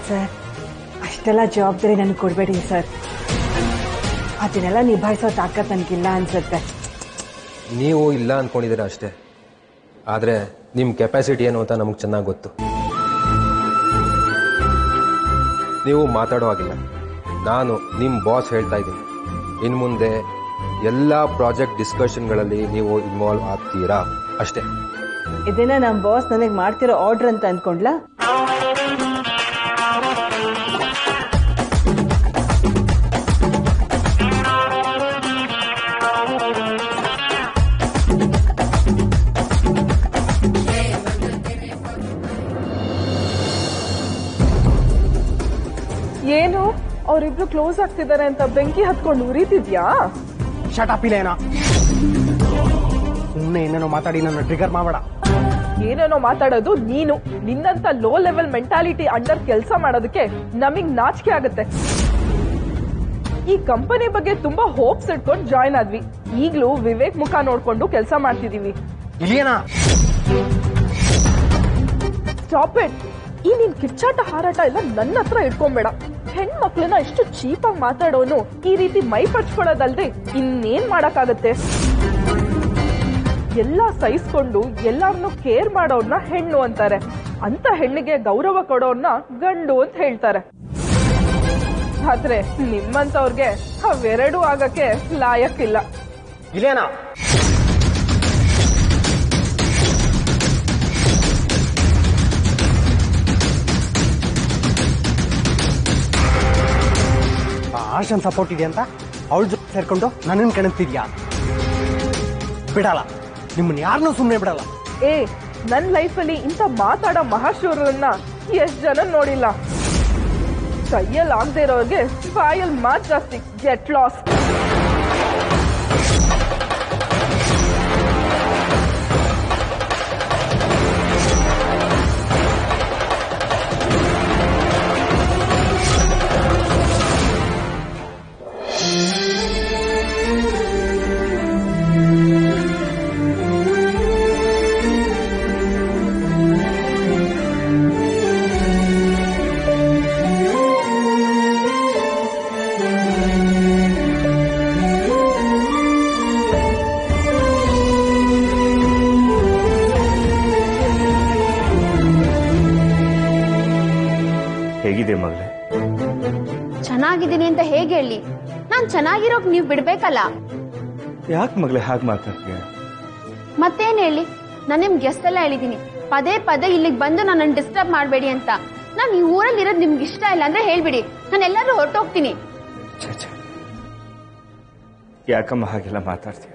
Sir ಅಷ್ಟೆಲ್ಲ ಜವಾಬ್ದಾರಿ ನನಗೆ ಕೊಡಬೇಡಿ ಸರ್ ಅದನ್ನೆಲ್ಲ ನಿಭಾಯಿಸೋ ತಾಕತ್ ನನಗಿಲ್ಲ ಅನ್ಸುತ್ತೆ ನೀವು ಇಲ್ಲ ಅಂದ್ಕೊಂಡಿದ್ದೀರ ಅಷ್ಟೇ ಆದರೆ ನಿಮ್ಮ ಕೆಪಾಸಿಟಿ ಏನು ಅಂತ ನಮಗೆ ಚೆನ್ನಾಗಿ ಗೊತ್ತು ನೀವು ಮಾತಾಡೋ ಹಾಗಿಲ್ಲ ನಾನು ನಿಮ್ಮ ಬಾಸ್ ಹೇಳ್ತಾ ಇದ್ದೀನಿ ಇನ್ನು ಮುಂದೆ ಎಲ್ಲ ಪ್ರಾಜೆಕ್ಟ್ ಡಿಸ್ಕಷನ್ಗಳಲ್ಲಿ ನೀವು ಇನ್ವಾಲ್ವ್ ಆಗ್ತೀರಾ ಅಷ್ಟೇ ಇದನ್ನ ನಮ್ಮ ಬಾಸ್ ನನಗೆ ಮಾಡ್ತಿರೋ ಆರ್ಡರ್ ಅಂತ ಅನ್ಕೊಂಡ್ಲಾ ಏನು ಅವರಿಬ್ರು ಕ್ಲೋಸ್ ಆಗ್ತಿದ್ದಾರೆ ಅಂತ ಬೆಂಕಿ ಹತ್ಕೊಂಡು ಉರಿತಿದ್ಯಾ ಶಟ್ ಇಲ್ಲೇನ ಸುಮ್ಮನೆ ಏನೇನೋ ಮಾತಾಡಿ ನನ್ನ ಟ್ರಿಗರ್ ಮಾಡಬೇಡ ಏನೇನೋ ಮಾತಾಡೋದು ನೀನು ನಿನ್ನಂತ ಲೋ ಲೆವೆಲ್ ಮೆಂಟಾಲಿಟಿ ಅಂಡರ್ ಕೆಲಸ ಮಾಡೋದಕ್ಕೆ ನಮಗ್ ನಾಚಿಕೆ ಆಗುತ್ತೆ ಈ ಕಂಪನಿ ಬಗ್ಗೆ ತುಂಬಾ ಹೋಪ್ಸ್ ಇಟ್ಕೊಂಡು ಜಾಯ್ನ್ ಆದ್ವಿ ಈಗ್ಲೂ ವಿವೇಕ್ ಮುಖ ನೋಡ್ಕೊಂಡು ಕೆಲಸ ಮಾಡ್ತಿದೀವಿ ಇಲ್ಲೇನಾ ಸ್ಟಾಪ್ ಇಟ್ ಈ ನಿನ್ ಕಿಚ್ಚಾಟ ಹಾರಾಟ ಎಲ್ಲ ನನ್ನ ಹತ್ರ ಇಟ್ಕೊಂಬೇಡ ಹೆಣ್ಮಕ್ಳನ್ನ ಇಷ್ಟು ಚೀಪಾಗಿ ಮಾತಾಡೋನು ಈ ರೀತಿ ಮೈ ಪರ್ಚ್ಕೊಳ್ಳೋದಲ್ದೆ ಇನ್ನೇನ್ ಮಾಡಕ್ಕಾಗತ್ತೆ ಎಲ್ಲ ಸಹಿಸ್ಕೊಂಡು ಎಲ್ಲಾರನ್ನು ಕೇರ್ ಮಾಡೋರ್ನ ಹೆಣ್ಣು ಅಂತಾರೆ ಅಂತ ಹೆಣ್ಣಿಗೆ ಗೌರವ ಕೊಡೋರ್ನ ಗಂಡು ಅಂತ ಹೇಳ್ತಾರೆ ಆದ್ರೆ ನಿಮ್ಮಂತವ್ರಿಗೆ ಅವೆರಡೂ ಆಗಕ್ಕೆ ಲಾಯಕ್ಕಿಲ್ಲ ಇಲ್ಲೇನಾ ಆರ್ಷನ್ ಸಪೋರ್ಟ್ ಇದೆ ಅಂತ ಅವಳ ಜೊತೆ ಸೇರ್ಕೊಂಡು ನನ್ನನ್ನು ಕೆಣಕ್ತಿದ್ಯಾ ಬಿಡಲ್ಲ ನಿಮ್ಮನ್ನ ಯಾರನ್ನೂ ಸುಮ್ಮನೆ ಬಿಡಲ್ಲ ಏ ನನ್ ಲೈಫಲ್ಲಿ ಇಂಥ ಮಾತಾಡೋ ಮಹಾಶೂರರನ್ನ ಎಷ್ಟ್ ಜನ ನೋಡಿಲ್ಲ ಕೈಯಲ್ಲಿ ಆಗದೆ ಇರೋರ್ಗೆ ಬಾಯಲ್ಲಿ ಮಾತ್ ಜಾಸ್ತಿ ಗೆಟ್ ಲಾಸ್ ಹೇಗಿದೆ ಮಗಳೇ ಚೆನ್ನಾಗಿದ್ದೀನಿ ಅಂತ ಹೇಗೆ ಹೇಳಿ ನಾನ್ ಚೆನ್ನಾಗಿರೋಕ್ ನೀವ್ ಬಿಡ್ಬೇಕಲ್ಲ ಯಾಕೆ ಮಗಳೇ ಹಾಗೆ ಮಾತಾಡ್ತೀಯ ಮತ್ತೇನ್ ಹೇಳಿ ನಾನು ನಿಮ್ಗೆ ಎಷ್ಟೆಲ್ಲ ಹೇಳಿದೀನಿ ಪದೇ ಪದೇ ಇಲ್ಲಿಗೆ ಬಂದು ನನ್ನನ್ನು ಡಿಸ್ಟರ್ಬ್ ಮಾಡಬೇಡಿ ಅಂತ ನಾನು ಈ ಊರಲ್ಲಿ ಇರೋದು ನಿಮ್ಗೆ ಇಷ್ಟ ಇಲ್ಲ ಅಂದ್ರೆ ಹೇಳ್ಬಿಡಿ ನಾನು ಎಲ್ಲರೂ ಹೊರಟೋಗ್ತೀನಿ ಛೇ ಛೇ ಯಾಕಮ್ಮ ಹಾಗೆಲ್ಲ ಮಾತಾಡ್ತೀಯ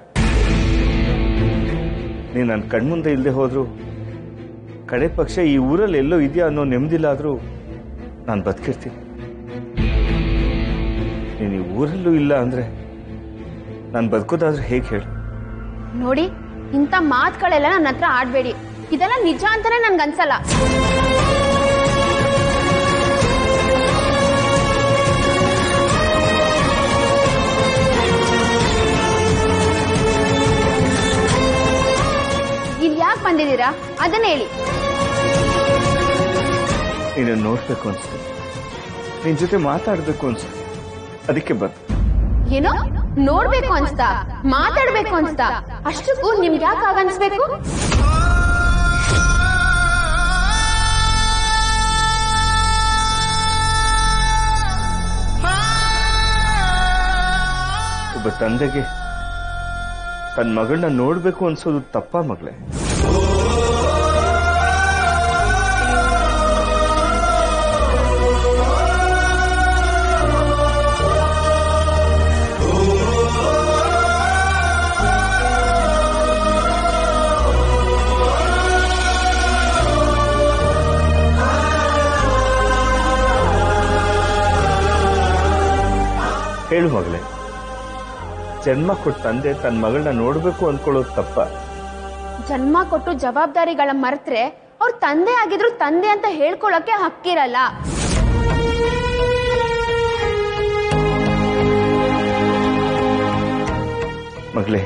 ನೀನು ನನ್ನ ಕಣ್ಮುಂದೆ ಇಲ್ಲದೆ ಹೋದ್ರು ಕಡೆ ಪಕ್ಷ ಈ ಊರಲ್ಲಿ ಎಲ್ಲೋ ಇದೆಯಾ ಅನ್ನೋ ನೆಮ್ಮದಿಲ್ಲಾದ್ರೂ ನಾನು ಬದುಕಿರ್ತೀನಿ ನೀನು ಈ ಊರಲ್ಲೂ ಇಲ್ಲ ಅಂದ್ರೆ ನಾನು ಬದುಕೋದಾದ್ರೆ ಹೇಗೆ ಹೇಳು ನೋಡಿ ಇಂಥ ಮಾತುಗಳೆಲ್ಲ ನನ್ನ ಹತ್ರ ಆಡ್ಬೇಡಿ ಇದೆಲ್ಲ ನಿಜ ಅಂತಾನೆ ನನ್ಗನ್ಸಲ್ಲ ಇಲ್ಲಿ ಯಾಕೆ ಬಂದಿದ್ದೀರಾ ಅದನ್ನ ಹೇಳಿ ನೀನು ನೋಡ್ಬೇಕು ಅನ್ಸುತ್ತೆ ನಿನ್ ಜೊತೆ ಮಾತಾಡ್ಬೇಕು ಅನ್ಸುತ್ತೆ ಅದಕ್ಕೆ ಬಂದು ಏನೋ ನೋಡ್ಬೇಕು ಅನ್ಸ್ತಾ ಮಾತಾಡ್ಬೇಕು ಅನ್ಸ್ತಾ ಅಷ್ಟಕ್ಕೂ ನಿಮ್ಗೆ ಯಾಕೆ ಆಗನ್ಸ್ಬೇಕು ಒಬ್ಬ ತಂದೆಗೆ ತನ್ನ ಮಗಳನ್ನ ನೋಡ್ಬೇಕು ಅನ್ಸೋದು ತಪ್ಪ ಮಗಳೇ ಹೇಳು ಮಗಳೇ ಜನ್ಮ ಕೊಟ್ಟ ತಂದೆ ತನ್ನ ಮಗಳನ್ನ ನೋಡ್ಬೇಕು ಅನ್ಕೊಳ್ಳೋದು ತಪ್ಪ ಜನ್ಮ ಕೊಟ್ಟು ಜವಾಬ್ದಾರಿಗಳ ಮರೆತ್ರೆ ಅವ್ರ ತಂದೆ ಆಗಿದ್ರು ತಂದೆ ಅಂತ ಹೇಳ್ಕೊಳಕ್ಕೆ ಹಕ್ಕಿರಲ್ಲ ಮಗಳೇ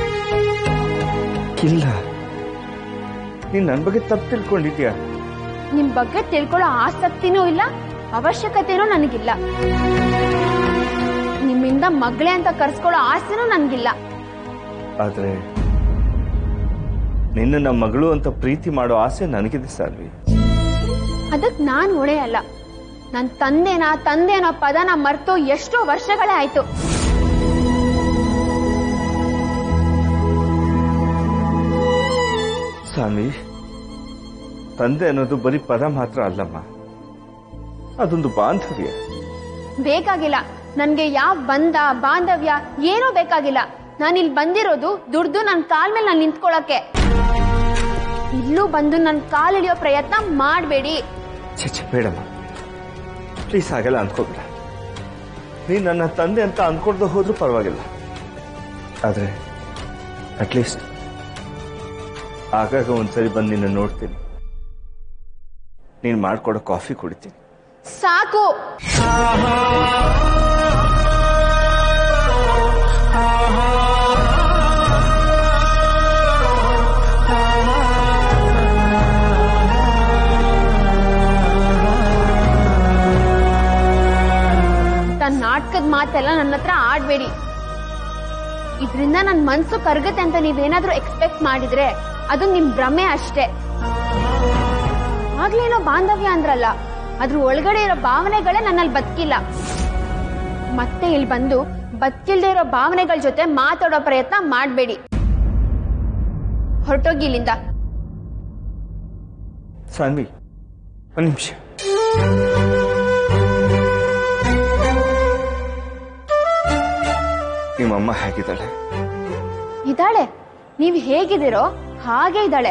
ಇಲ್ಲ ನೀನ್ ನನ್ ಬಗ್ಗೆ ತಪ್ಪು ತಿಳ್ಕೊಂಡಿದ್ಯಾ ನಿಮ್ ಬಗ್ಗೆ ತಿಳ್ಕೊಳ್ಳೋ ಆಸಕ್ತಿನೂ ಇಲ್ಲ ಅವಶ್ಯಕತೆನೂ ನನಗಿಲ್ಲ ನಿಮ್ಮಿಂದ ಮಗಳೇ ಅಂತ ಕರ್ಸ್ಕೊಳ್ಳೋ ಆಸೆನೂ ನನಗಿಲ್ಲ ಆದ್ರೆ ನಿನ್ನ ನಮ್ಮ ಮಗಳು ಅಂತ ಪ್ರೀತಿ ಮಾಡೋ ಆಸೆ ನನಗಿದೆ ಸಾನ್ವಿ ಅದಕ್ ನಾನ್ ಹೊಣೆ ಅಲ್ಲ ನನ್ ತಂದೆನ ತಂದೆ ಅನ್ನೋ ಪದನ ಮರ್ತು ಎಷ್ಟೋ ವರ್ಷಗಳೇ ಆಯ್ತು ಸ್ವಾಮಿ ತಂದೆ ಅನ್ನೋದು ಬರೀ ಪದ ಮಾತ್ರ ಅಲ್ಲಮ್ಮ ಅದೊಂದು ಬಾಂಧವ್ಯ ಬೇಕಾಗಿಲ್ಲ ನನ್ಗೆ ಯಾವ ಬಂಧ ಬಾಂಧವ್ಯ ಏನೂ ಬೇಕಾಗಿಲ್ಲ ನಾನು ಇಲ್ಲಿ ಬಂದಿರೋದು ದುಡ್ದು ನನ್ ಕಾಲ್ ಮೇಲೆ ನಾನು ನಿಂತ್ಕೊಳಕ್ಕೆ ಇಲ್ಲೂ ಬಂದು ನನ್ ಕಾಲ್ ಹಿಡಿಯೋ ಪ್ರಯತ್ನ ಮಾಡಬೇಡಿ ಛೆ ಛೆ ಬೇಡಮ್ಮ ಪ್ಲೀಸ್ ಹಾಗೆಲ್ಲ ಅನ್ಕೋಬೇಡ ನೀನ್ ನನ್ನ ತಂದೆ ಅಂತ ಅನ್ಕೊಳ್ದೆ ಹೋದ್ರೂ ಪರವಾಗಿಲ್ಲ ಆದ್ರೆ ಅಟ್ಲೀಸ್ಟ್ ಆಗಾಗ ಒಂದ್ಸರಿ ಬಂದು ನಿನ್ನ ನೋಡ್ತೀನಿ ನೀನ್ ಮಾಡ್ಕೊಡೋ ಕಾಫಿ ಕುಡಿತೀನಿ ಸಾಕು ತನ್ನ ನಾಟಕದ ಮಾತೆಲ್ಲ ನನ್ನ ಹತ್ರ ಆಡ್ಬೇಡಿ ಇದ್ರಿಂದ ನನ್ ಮನ್ಸು ಕರ್ಗತ್ತೆ ಅಂತ ನೀವೇನಾದ್ರೂ ಎಕ್ಸ್ಪೆಕ್ಟ್ ಮಾಡಿದ್ರೆ ಅದು ನಿಮ್ ಭ್ರಮೆ ಅಷ್ಟೇ ಆಗ್ಲೇನೋ ಬಾಂಧವ್ಯ ಅಂದ್ರಲ್ಲ ಅದ್ರ ಒಳಗಡೆ ಇರೋ ಭಾವನೆಗಳೇ ನನ್ನಲ್ಲಿ ಬದುಕಿಲ್ಲ ಮತ್ತೆ ಇಲ್ಲಿ ಬಂದು ಬದುಕಿಲ್ದೇ ಇರೋ ಭಾವನೆಗಳ ಜೊತೆ ಮಾತಾಡೋ ಪ್ರಯತ್ನ ಮಾಡಬೇಡಿ ಹೊರಟೋಗಿ ಇಲ್ಲಿಂದ ಸಾನ್ವಿ ಒಂದು ನಿಮಿಷ ನಿಮ್ಮಮ್ಮ ಹೇಗಿದ್ದಾಳೆ ಇದ್ದಾಳೆ ನೀವ್ ಹೇಗಿದ್ದೀರೋ ಹಾಗೆ ಇದ್ದಾಳೆ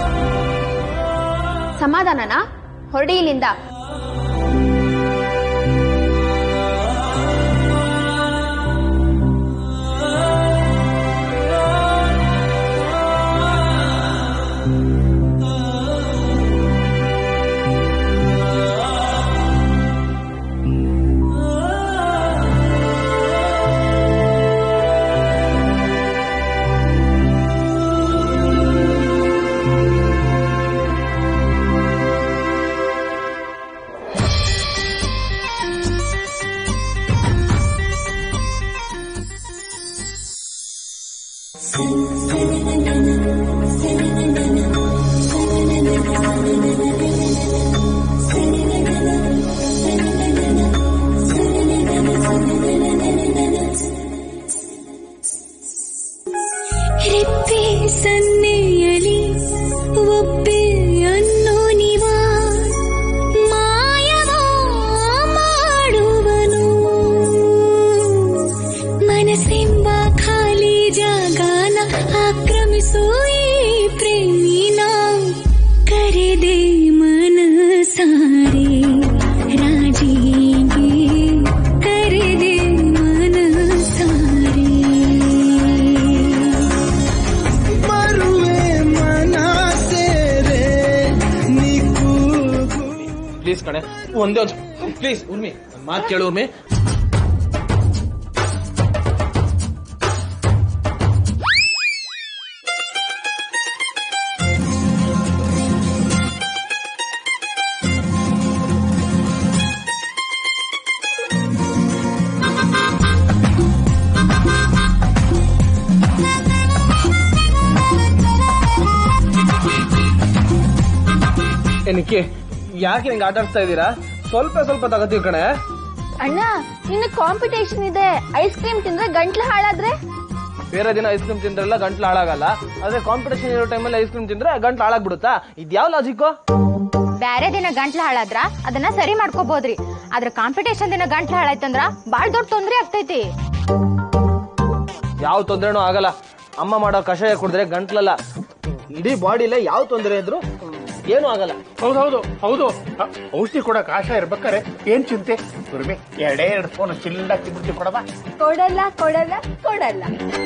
ಸಮಾಧಾನನಾ ಹೊರಡಿ ಇಲ್ಲಿಂದ ರೆಪ್ಪೆ ಸನ್ನೆಯಲಿ ಒಬ್ಬೆ ಅನ್ನೋ ನಿವ ಮಾಯವ ಮಾಡುವನು ಮನಸ್ಸೆಂಬ ಖಾಲಿ ಜಾಗನ ಆಕ್ರಮಿಸೋ ಈ ಪ್ರೇಮಿನ ಕರೆದೆ ಮನಸಾರೆ ರಾಜಿಗೆ ಕರೆದೆ ಮನಸಾರೆ ಪ್ಲೀಸ್ ಕಣೆ ಒಂದೇ ಒಂದು ಪ್ಲೀಸ್ ಉರ್ಮಿ ಒಂದ್ ಮಾತು ಕೇಳು ಉರ್ಮಿ ಏನಕ್ಕೆ ಯಾಕೆ ನಿಂಗೆ ಆಟ ಆಡ್ತಾ ಇದ್ದೀರಾ ಸ್ವಲ್ಪ ಸ್ವಲ್ಪ ತಗೋತೀವಿ ಕಣೆ ಅಣ್ಣ ನಿನ್ನ ಕಾಂಪಿಟೇಷನ್ ಇದೆ ಐಸ್ ಕ್ರೀಮ್ ತಿಂದ್ರೆ ಗಂಟ್ಲು ಹಾಳಾದ್ರೆ ಬೇರೆ ದಿನ ಐಸ್ ಕ್ರೀಮ್ ತಿಂದ್ರೆಲ್ಲ ಗಂಟ್ಲು ಹಾಳಾಗಲ್ಲ ಆದ್ರೆ ಕಾಂಪಿಟೇಷನ್ ಇರೋ ಟೈಮಲ್ಲಿ ಐಸ್ ಕ್ರೀಮ್ ತಿಂದ್ರೆ ಗಂಟ್ಲು ಹಾಳಾಗ್ಬಿಡುತ್ತಾ ಇದ್ಯಾವ ಲಾಜಿಕ್ಕು ಬ್ಯಾರೆ ದಿನ ಗಂಟ್ಲು ಹಾಳಾದ್ರ ಅದನ್ನ ಸರಿ ಮಾಡ್ಕೋಬಹುದ್ರಿ ಆದ್ರ ಕಾಂಪಿಟೇಷನ್ ದಿನ ಗಂಟ್ಲು ಹಾಳಾಯ್ತಂದ್ರ ಬಾಳ್ ದೊಡ್ಡ ತೊಂದ್ರೆ ಆಗ್ತೈತಿ ಯಾವ ತೊಂದರೆನೂ ಆಗಲ್ಲ ಅಮ್ಮ ಮಾಡೋ ಕಷಾಯ ಕುಡಿದ್ರೆ ಗಂಟ್ಲಲ್ಲ ಇಡೀ ಬಾಡಿಲೇ ಯಾವ ತೊಂದರೆ ಇದ್ರು ಏನೂ ಆಗಲ್ಲ ಹೌದೌದು ಹೌದು ಅ, ಔಷಧಿ ಕೊಡಕ್ ಆಶಾ ಇರ್ಬೇಕಾರೆ ಏನ್ ಚಿಂತೆ ಗುರುಮಿ ಎರಡೇ ಎರಡು ಫೋನ್ ಚಿಲ್ಲಾಗಿ ತಿಂಬಿಡ್ತಿ ಕೊಡವಾ ಕೊಡಲ್ಲ ಕೊಡಲ್ಲ ಕೊಡಲ್ಲ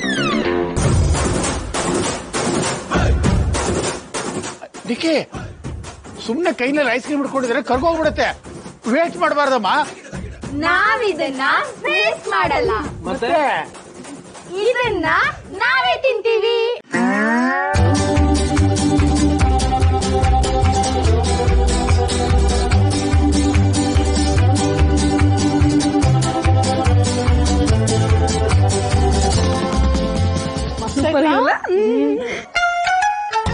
ದಿಕ್ಕೆ ಸುಮ್ನೆ ಕೈನಲ್ಲಿ ಐಸ್ ಕ್ರೀಮ್ ಹಿಡ್ಕೊಂಡಿದ್ರೆ ಕರ್ಗೋಗ್ಬಿಡುತ್ತೆ ವೇಸ್ಟ್ ಮಾಡಬಾರ್ದಮ್ಮ ನಾವಿದನ್ನ ವೇಸ್ಟ್ ಮಾಡಲ್ಲ ಮತ್ತೆ ಇದನ್ನ ನಾವೇ ತಿಂತೀವಿ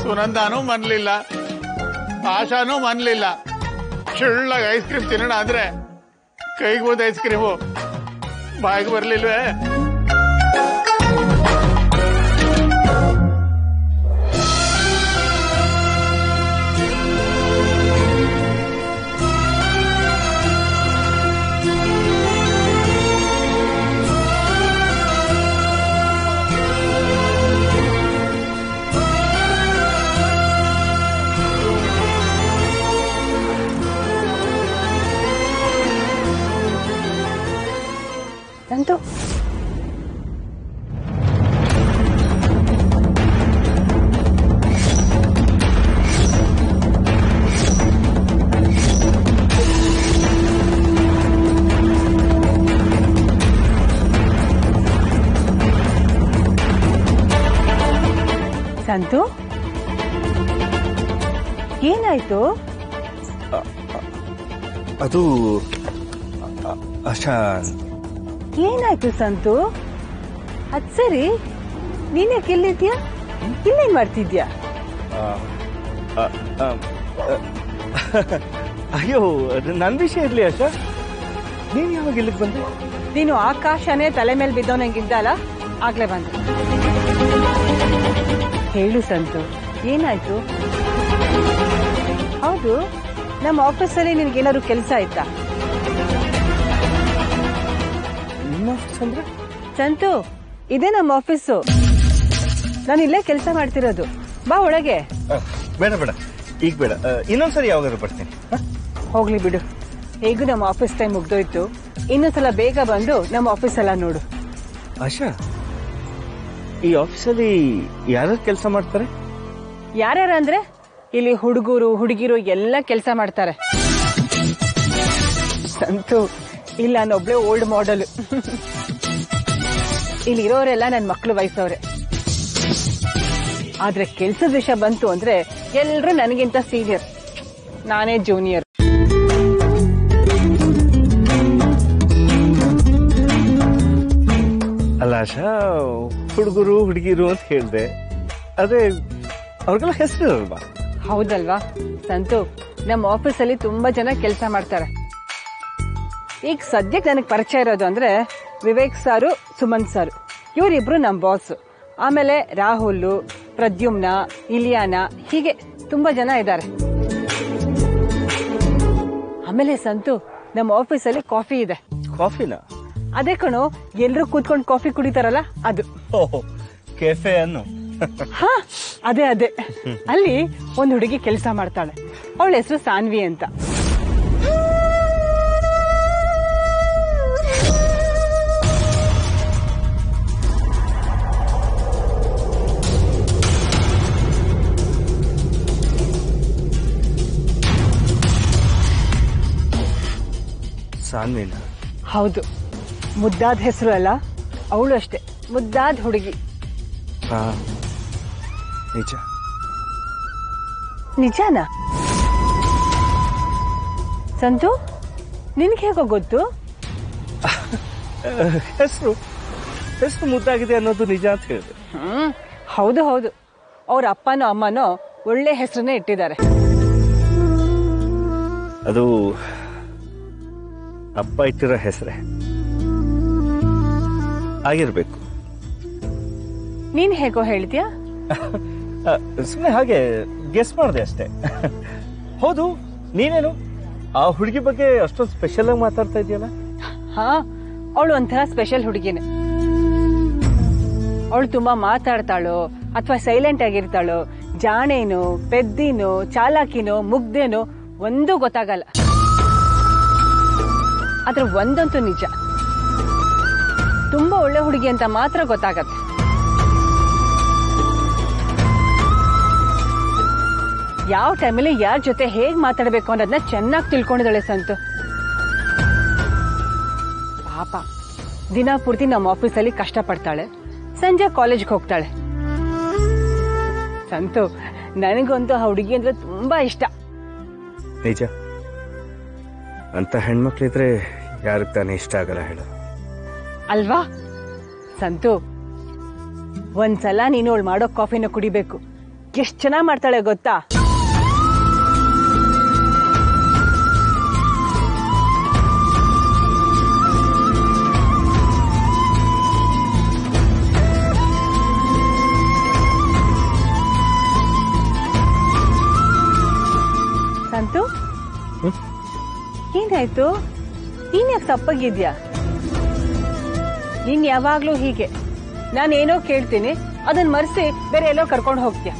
ಸುನಂದಾನೂ ಮನ್ಲಿಲ್ಲ ಆಶಾನೂ ಮನ್ಲಿಲ್ಲ ಚುಳ್ಳಾಗ ಐಸ್ ಕ್ರೀಮ್ ತಿನ್ನೋಣ ಅಂದ್ರೆ ಕೈಗೆ ಹೋದ ಐಸ್ ಕ್ರೀಮು ಬಾಯಿಗೆ ಬರ್ಲಿಲ್ವೇ ಸಂತು ಸಂತು ಏನಾಯ್ತು ಅದು ಅ- ಆಶಾ ಏನಾಯ್ತು ಸಂತು ಅದ್ ಸರಿ ನೀನ್ಯಾಕೆ ಇಲ್ಲಿದ್ಯಾ ಇಲ್ಲೇನ್ ಮಾಡ್ತಿದ್ಯಾ ಆ, ಆ, ಆ, ಆ, ಅಯ್ಯೋ ಅದು ನನ್ನ ವಿಷಯ ಇರ್ಲಿ ಆಶಾ ನೀನ್ ಯಾವಾಗ ಇಲ್ಲಿಗೆ ಬಂದೆ ನೀನು ಆಕಾಶನೇ ತಲೆ ಮೇಲೆ ಬಿದ್ದವನಂಗಿದ್ದಲ್ಲ ಆಗ್ಲೇ ಬಂದೆ ಹೇಳು ಸಂತು ಏನಾಯ್ತು ಹೌದು ನಮ್ಮ ಆಫೀಸಲ್ಲಿ ನಿನ್ಗೇನಾದ್ರು ಕೆಲಸ ಆಯ್ತಾ ನಿಮ್ಮ ಆಫೀಸ್ ಅಂದ್ರೆ ಸಂತು ಇದೇ ನಮ್ಮ ಆಫೀಸು ನಾನು ಇಲ್ಲೇ ಕೆಲಸ ಮಾಡ್ತಿರೋದು ಬಾ ಒಳಗೆ ಆ, ಬೇಡ ಬೇಡ ಈಗ ಬೇಡ ಆ, ಇನ್ನೊಂದ್ಸರಿ ಯಾವಾಗಾದ್ರು ಬರ್ತೀನಿ ಹ? ಹೋಗ್ಲಿ ಬಿಡು ಹೇಗೂ ನಮ್ಮ ಆಫೀಸ್ ಟೈಮ್ ಮುಗ್ದೋಯ್ತು ಇನ್ನೊಂದ್ಸಲ ಬೇಗ ಬಂದು ನಮ್ಮ ಆಫೀಸ್ ಎಲ್ಲ ನೋಡು ಆಶಾ ಈ ಆಫೀಸಲ್ಲಿ ಯಾರ್ಯಾರು ಕೆಲಸ ಮಾಡ್ತಾರೆ ಯಾರ್ಯಾರ ಅಂದ್ರೆ ಇಲ್ಲಿ ಹುಡುಗರು ಹುಡುಗಿರು ಎಲ್ಲ ಕೆಲಸ ಮಾಡ್ತಾರೆ ಸಂತು ಇಲ್ಲ ನಾನೊಬ್ಳೆ ಓಲ್ಡ್ ಮಾಡೆಲ್ ಇಲ್ಲಿ ಇರೋರೆಲ್ಲ ನನ್ನ ಮಕ್ಕಳು ವಯಸ್ಸವ್ರೆ ಆದ್ರೆ ಕೆಲ್ಸದ ವಿಷಯ ಬಂತು ಅಂದ್ರೆ ಎಲ್ರು ನನಗಿಂತ ಸೀನಿಯರ್ ನಾನೇ ಜೂನಿಯರ್ ಅಲ್ಲ ಆಶಾ ಹುಡುಗರು ಹುಡುಗಿರು ಅಂತ ಹೇಳ್ದೆ ಅದೇ ಅವ್ರಿಗೆಲ್ಲ ಹೆಸರು ಅಲ್ವಾ ಹೌದಲ್ವಾ ಸಂತು ನಮ್ಮ ಆಫೀಸಲ್ಲಿ ತುಂಬಾ ಜನ ಕೆಲಸ ಮಾಡ್ತಾರೆ ಈಗ ಸದ್ಯಕ್ಕೆ ನನಗೆ ಪರಿಚಯ ಇರೋದು ಅಂದ್ರೆ ವಿವೇಕ್ ಸಾರು ಸುಮಂತ್ ಸಾರು ಇವರಿಬ್ರು ನಮ್ಮ ಬಾಸ್ ಆಮೇಲೆ ರಾಹುಲ್ ಪ್ರದ್ಯುಮ್ನ ಇಲಿಯಾನ ಹೀಗೆ ತುಂಬಾ ಜನ ಇದ್ದಾರೆ ಆಮೇಲೆ ಸಂತು ನಮ್ಮ ಆಫೀಸಲ್ಲಿ ಕಾಫಿ ಇದೆ ಕಾಫಿನ ಅದೇ ಕಣೋ ಎಲ್ರು ಕೂತ್ಕೊಂಡು ಕಾಫಿ ಕುಡಿತಾರಲ್ಲ ಅದು ಓಹೋ ಕೆಫೆ ಅನ್ನು ಹಾ ಅದೇ ಅದೇ ಅಲ್ಲಿ ಒಂದು ಹುಡುಗಿ ಕೆಲಸ ಮಾಡ್ತಾಳೆ ಅವಳ ಹೆಸರು ಸಾನ್ವಿ ಅಂತ ಸಾನ್ವಿನ ಹೌದು ಮುದ್ದಾದ ಹೆಸರು ಅಲ್ಲ ಅವಳು ಅಷ್ಟೇ ಮುದ್ದಾದ ಹುಡುಗಿ ಹಾ ನಿಜ ನಿಜಾನಾ ಸಂತು ನಿನ್ಗೆ ಹೇಗೋ ಗೊತ್ತು ಹೆಸರು ಹೆಸರು ಮುದ್ದಾಗಿದೆ ಅನ್ನೋದು ನಿಜ ಅಂತ ಹೇಳಿದೆ ಹ್ಮ್ ಹೌದು ಹೌದು ಅವ್ರ ಅಪ್ಪನೋ ಅಮ್ಮನೋ ಒಳ್ಳೆ ಹೆಸರನ್ನೇ ಇಟ್ಟಿದ್ದಾರೆ ಅದು ಅಪ್ಪ ಇಟ್ಟಿರೋ ಹೆಸರೇ ಆಗಿರ್ಬೇಕು ನೀನ್ ಹೇಗೋ ಹೇಳ್ತೀಯಾ ಸುಮ್ಮನೆ ಹಾಗೆ ಗೆಸ್ ಮಾಡಿದೆ ಅಷ್ಟೇ ಹೌದು ನೀನೇನು ಆ ಹುಡುಗಿ ಬಗ್ಗೆ ಅಷ್ಟೊಂದು ಸ್ಪೆಷಲ್ ಆಗಿ ಮಾತಾಡ್ತಾ ಇದೆಯಲ್ಲ ಹಾ ಅವಳು ಒಂಥರ ಸ್ಪೆಷಲ್ ಹುಡುಗಿನೇ ಅವಳು ತುಂಬಾ ಮಾತಾಡ್ತಾಳೋ ಅಥವಾ ಸೈಲೆಂಟ್ ಆಗಿರ್ತಾಳೋ ಜಾಣೇನೋ ಪೆದ್ದಿನೋ ಚಾಲಾಕಿನೋ ಮುಗ್ದೇನೋ ಒಂದೂ ಗೊತ್ತಾಗಲ್ಲ ಆದ್ರೆ ಒಂದಂತೂ ನಿಜ ತುಂಬಾ ಒಳ್ಳೆ ಹುಡುಗಿ ಅಂತ ಮಾತ್ರ ಗೊತ್ತಾಗತ್ತೆ ಯಾವ ಟೈಮಲ್ಲಿ ಯಾರ ಜೊತೆ ಹೇಗ್ ಮಾತಾಡ್ಬೇಕು ಅನ್ನೋದನ್ನ ಚೆನ್ನಾಗಿ ತಿಳ್ಕೊಂಡಿದ್ದಾಳೆ ಸಂತು ಪಾಪ ದಿನ ಪೂರ್ತಿ ನಮ್ಮ ಆಫೀಸಲ್ಲಿ ಕಷ್ಟಪಡ್ತಾಳೆ ಸಂಜೆ ಕಾಲೇಜ್ಗೆ ಹೋಗ್ತಾಳೆ ಸಂತು ನನಗಂತೂ ಆ ಹುಡುಗಿ ಅಂದ್ರೆ ತುಂಬಾ ಇಷ್ಟ ನಿಜ ಅಂತ ಹೆಣ್ಮಕ್ಳಿದ್ರೆ ಯಾರಿಗೆ ತಾನೇ ಇಷ್ಟ ಆಗಲ್ಲ ಹೇಳು ಅಲ್ವಾ ಸಂತು ಒಂದ್ಸಲ ನೀನು ಅವಳು ಮಾಡೋ ಕಾಫಿನ ಕುಡಿಬೇಕು ಎಷ್ಟು ಚೆನ್ನಾಗಿ ಮಾಡ್ತಾಳೆ ಗೊತ್ತಾ ಸಂತು ಏನಾಯ್ತು ನೀನ್ ಯಾಕೆ ಸಪ್ಪಗಿದ್ಯಾ ನೀನ್ ಯಾವಾಗ್ಲೂ ಹೀಗೆ ನಾನೇನೋ ಕೇಳ್ತೀನಿ ಅದನ್ನ ಮರೆಸಿ ಬೇರೆ ಎಲ್ಲೋ ಕರ್ಕೊಂಡು ಹೋಗ್ತೀಯ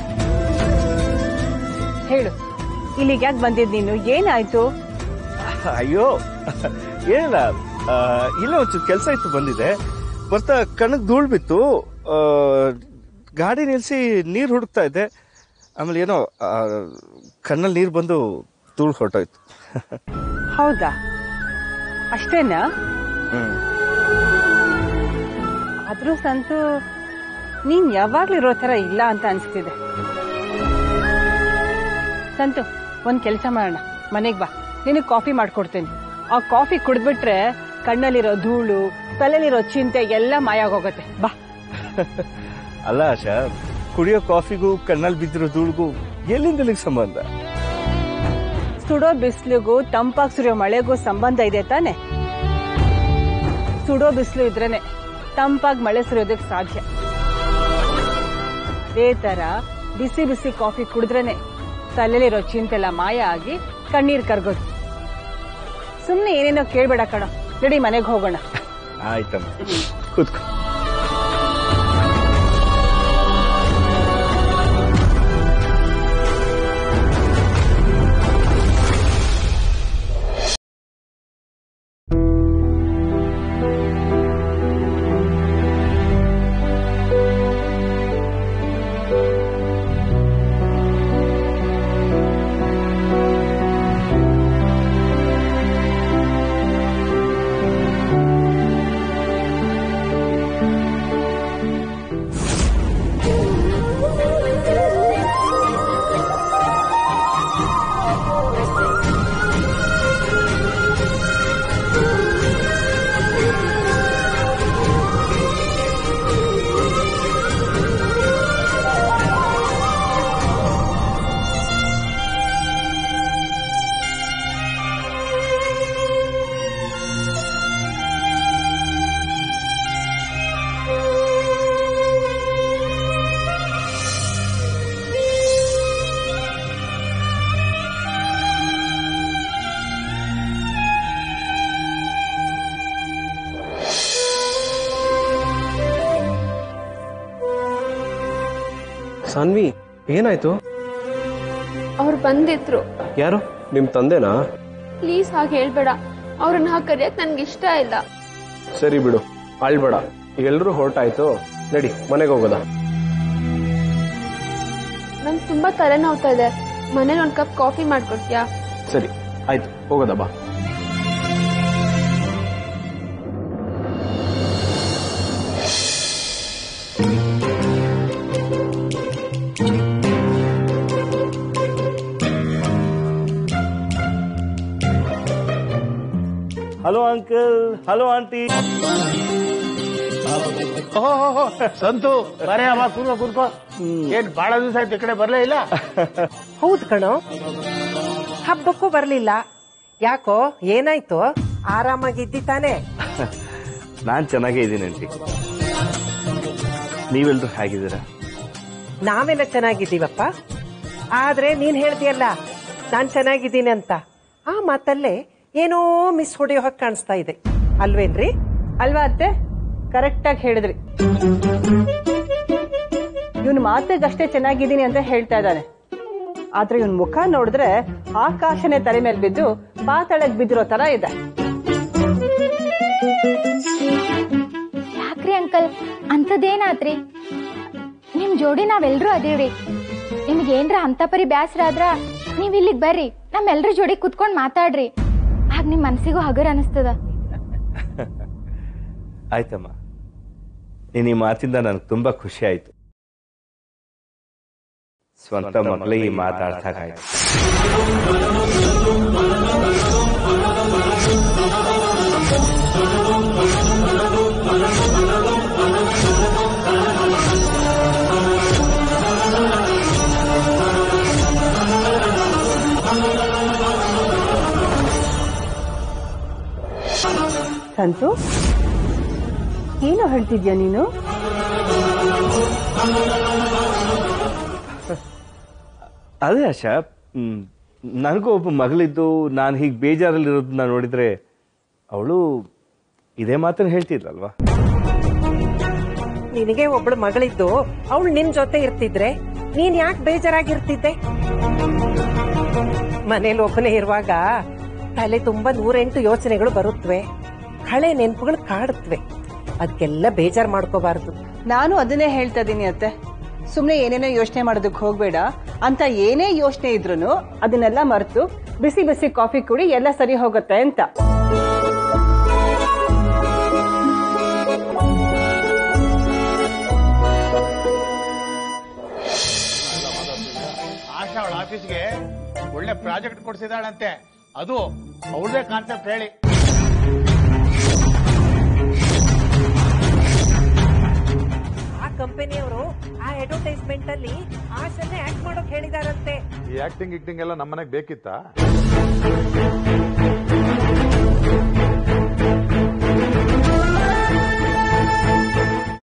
ಹೇಳು ಇಲ್ಲಿಗೆ ಯಾಕೆ ಬಂದಿದ್ ನೀನು ಏನಾಯ್ತು ಅಯ್ಯೋ ಏನಿಲ್ಲ ಆ, ಇಲ್ಲೇ ಒಂಚೂರು ಕೆಲಸ ಇತ್ತು ಬಂದಿದೆ ಬರ್ತಾ ಕಣ್ಣಗ್ ಧೂಳ್ ಬಿತ್ತು ಆ, ಗಾಡಿ ನಿಲ್ಸಿ ನೀರು ಹುಡುಕ್ತಾ ಇದ್ದೆ ಆಮೇಲೆ ಏನೋ ಆ, ಕಣ್ಣಲ್ಲಿ ನೀರು ಬಂದು ಧೂಳ್ ಹೊರಟೋಯ್ತು ಹೌದಾ ಅಷ್ಟೇನಾ ಹ್ಮ್ ಆದ್ರೂ ಸಂತು ನೀನ್ ಯಾವಾಗ್ಲೂ ಇರೋ ತರ ಇಲ್ಲ ಅಂತ ಅನ್ಸ್ತಿದೆ ಸಂತು ಒಂದ್ ಕೆಲಸ ಮಾಡೋಣ ಮನೆಗ್ ಬಾ ನಿನಗ್ ಕಾಫಿ ಮಾಡ್ಕೊಡ್ತೀನಿ ಆ ಕಾಫಿ ಕುಡ್ದ್ಬಿಟ್ರೆ ಕಣ್ಣಲ್ಲಿರೋ ಧೂಳು ತಲೆಲಿರೋ ಚಿಂತೆ ಎಲ್ಲ ಮಾಯ ಆಗೋಗತ್ತೆ ಬಾ ಅಲ್ಲ ಆಶಾ ಕುಡಿಯೋ ಕಾಫಿಗೂ ಕಣ್ಣಲ್ಲಿ ಬಿದ್ದಿರೋ ಧೂಳ್ಗೂ ಎಲ್ಲಿಂದ ಎಲ್ಲಿಗೆ ಸಂಬಂಧ ಸುಡೋ ಬಿಸಿಲಿಗೂ ತಂಪಾಗಿ ಸುರಿಯೋ ಮಳೆಗೂ ಸಂಬಂಧ ಇದೆ ತಾನೆ ಸುಡೋ ಬಿಸಿಲು ಇದ್ರೇನೆ ತಂಪಾಗಿ ಮಳೆ ಸುರಿಯೋದಕ್ಕೆ ಸಾಧ್ಯ ಅದೇ ತರ ಬಿಸಿ ಬಿಸಿ ಕಾಫಿ ಕುಡಿದ್ರೇನೆ ತಲೆಲಿರೋ ಚಿಂತೆಲ್ಲ ಮಾಯ ಆಗಿ ಕಣ್ಣೀರ್ ಕರ್ಗೋದು ಸುಮ್ನೆ ಏನೇನೋ ಕೇಳ್ಬೇಡ ಕಣ ನಡಿ ಮನೆಗೆ ಹೋಗೋಣ ಆಯ್ತಮ್ಮ ಕೂತ್ಕೊ ಸಾನ್ವಿ ಏನಾಯ್ತು ಅವ್ರು ಬಂದಿದ್ರು ಯಾರು ನಿಮ್ ತಂದೆನಾ ಪ್ಲೀಸ್ ಹಾಗೆ ಹೇಳ್ಬೇಡ ಅವ್ರನ್ನ ಹಾಗೆ ಕರೆಯಕ್ ನನ್ಗೆ ಇಷ್ಟ ಇಲ್ಲ ಸರಿ ಬಿಡು ಅಳ್ಬೇಡ ಎಲ್ರೂ ಹೊರಟಾಯ್ತು ನಡಿ ಮನೆಗೆ ಹೋಗೋದ ನಂಗೆ ತುಂಬಾ ತಲೆನೋವ್ತಾ ಇದೆ ಮನೇಲಿ ಒಂದ್ ಕಪ್ ಕಾಫಿ ಮಾಡ್ಕೊಡ್ತೀಯಾ ಸರಿ ಆಯ್ತು ಹೋಗೋದ ಬಾ hello uncle hello aunty Santhu ಬರೇ ಅಮ್ಮ ಕೂರ್ಕೋ ಕೂರ್ಕೋ ಏನ್ ಬಹಳ ದಿವಸ ಆಯ್ತು ಈ ಕಡೆ ಬರ್ಲೇ ಇಲ್ಲ ಹೌದು ಕಣೋ ಹಬ್ಬಕ್ಕೂ ಬರ್ಲಿಲ್ಲ ಯಾಕೋ ಏನಾಯ್ತು ಆರಾಮಾಗಿದ್ದಿ ತಾನೆ ನಾನ್ ಚೆನ್ನಾಗೇ ಇದ್ದೀನಿ ಆಂಟಿ ನೀವೆಲ್ರೂ ಹೇಗಿದ್ದೀರಾ ನಾವೆಲ್ಲ ಚೆನ್ನಾಗಿದ್ದೀವಪ್ಪ ಆದ್ರೆ ನೀನ್ ಹೇಳ್ತೀಯಲ್ಲ ನಾನ್ ಚೆನ್ನಾಗಿದ್ದೀನಿ ಅಂತ ಆ ಮಾತಲ್ಲೇ ಏನೋ ಮಿಸ್ ಹೊಡೆಯೋ ಹಾಗೆ ಕಾಣಿಸ್ತಾ ಇದೆ ಅಲ್ವೇನ್ರಿ ಅಲ್ವಾ ಅತ್ತೆ ಕರೆಕ್ಟ್ ಆಗಿ ಹೇಳಿದ್ರಿ ಇವನ್ ಮಾತಿಗಷ್ಟೇ ಚೆನ್ನಾಗಿದ್ದೀನಿ ಅಂತ ಹೇಳ್ತಾ ಇದ್ದಾನೆ ಆದ್ರೆ ಇವನ್ ಮುಖ ನೋಡಿದ್ರೆ ಆಕಾಶನೇ ತಲೆ ಮೇಲೆ ಬಿದ್ದು ಪಾತಾಳಕ್ ಬಿದ್ದಿರೋ ತರ ಇದೆ ಯಾಕ್ರಿ ಅಂಕಲ್ ಅಂಥದ್ದೇನಾತ್ರಿ ನಿಮ್ ಜೋಡಿ ನಾವೆಲ್ರೂ ಅದೀವ್ರಿ ನಿಮ್ಗೆ ಏನ್ರ ಅಂತ ಪರಿ ಬ್ಯಾಸ್ರ ಆದ್ರ ನೀವ್ ಇಲ್ಲಿಗ್ ಬರ್ರಿ ನಮ್ಮೆಲ್ರ ಜೋಡಿ ಕುತ್ಕೊಂಡ್ ಮಾತಾಡ್ರಿ ಆಗ ನಿಮ್ ಮನ್ಸಿಗೂ ಹಗರ್ ಅನಿಸ್ತದ ಆಯ್ತಮ್ಮ ನೀನ್ ಈ ಮಾತಿಂದ ನನಗೆ ತುಂಬಾ ಖುಷಿ ಆಯ್ತು ಸ್ವಂತ ಮಕ್ಕಳೇ ಈ ಮಾತಾಡ್ಸಾಕಾಯ್ತು ಸಂತು ಏನು ಹೇಳ್ತಿದ್ಯಾ ನೀನು ಅದೇ ಆಶಾ ಮ್, ನನಗೂ ಒಬ್ಬ ಮಗಳಿದ್ದು ನಾನು ಹೀಗೆ ಬೇಜಾರಲ್ಲಿರೋದನ್ನ ನೋಡಿದ್ರೆ ಅವಳು ಇದೇ ಮಾತನ್ನ ಹೇಳ್ತಿದ್ಲಲ್ವಾ ನಿನಗೆ ಒಬ್ಳು ಮಗಳಿದ್ದು ಅವಳು ನಿನ್ ಜೊತೆ ಇರ್ತಿದ್ರೆ ನೀನ್ ಯಾಕೆ ಬೇಜಾರಾಗಿರ್ತಿದ್ದೆ ಮನೇಲಿ ಒಬ್ಬನೇ ಇರುವಾಗ ತಲೆ ತುಂಬಾ ನೂರೆಂಟು ಯೋಚನೆಗಳು ಬರುತ್ತವೆ ಹಳೆ ನೆನಪುಗಳು ಕಾಡುತ್ತವೆ ಅದಕ್ಕೆಲ್ಲ ಬೇಜಾರ್ ಮಾಡ್ಕೋಬಾರ್ದು ನಾನು ಅದನ್ನೇ ಹೇಳ್ತಾ ಇದ್ದೀನಿ ಅತ್ತೆ ಸುಮ್ನೆ ಏನೇನೋ ಯೋಚನೆ ಮಾಡೋದಕ್ಕೆ ಹೋಗ್ಬೇಡ ಅಂತ ಏನೇ ಯೋಚನೆ ಇದ್ರೂ ಅದನ್ನೆಲ್ಲ ಮರೆತು ಬಿಸಿ ಬಿಸಿ ಕಾಫಿ ಕುಡಿ ಎಲ್ಲ ಸರಿ ಹೋಗುತ್ತೆ ಅಂತ ಆಶಾ ಅವಳ ಆಫೀಸ್ಗೆ ಒಳ್ಳೆ ಪ್ರಾಜೆಕ್ಟ್ ಕೊಡ್ಸಿದಾಳಂತೆ ಅದು ಅವಳದೇ ಕಾನ್ಸೆಪ್ಟ್ ಹೇಳಿ ಆ ಕಂಪನಿಯವರು ಆ ಅಡ್ವರ್ಟೈಸ್ಮೆಂಟ್ ಅಲ್ಲಿ ಆಶನ್ನೇ ಆಕ್ಟ್ ಮಾಡೋಕ್ ಹೇಳಿದಾರಂತೆ ಈ ಆಕ್ಟಿಂಗ್ ಗಿಕ್ಟಿಂಗ್ ಎಲ್ಲ ನಮ್ಮನೆಗೆ ಬೇಕಿತ್ತಾ